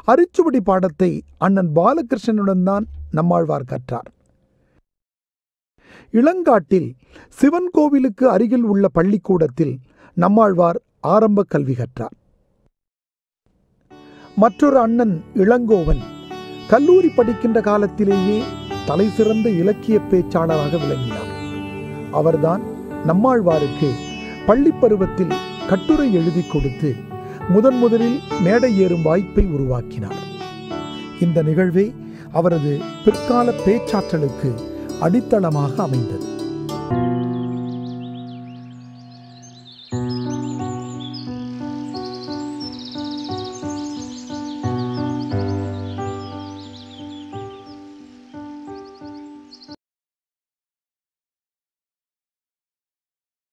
அரிச்சுவடி பாடத்தை அண்ணன் பாலகிருஷ்ணனுடன் தான் நம்மாழ்வார் கற்றார் இளங்காட்டில் சிவன் கோவிலுக்கு அருகில் உள்ள பள்ளிக்கூடத்தில் நம்மாழ்வார் ஆரம்ப கல்வி கற்றார் மற்றொரு அண்ணன் இளங்கோவன் கல்லூரி படிக்கின்ற காலத்திலேயே தலைசிறந்த இலக்கிய பேச்சாளராக விளங்கினார் அவர்தான் நம்மாழ்வாருக்கு பள்ளிப் பருவத்தில் கட்டுரை எழுதி கொடுத்து முதன் முதலில் மேடை ஏறும் வாய்ப்பை உருவாக்கினார் இந்த நிகழ்வே அவரது பிற்கால பேச்சாற்றலுக்கு அடித்தளமாக அமைந்தது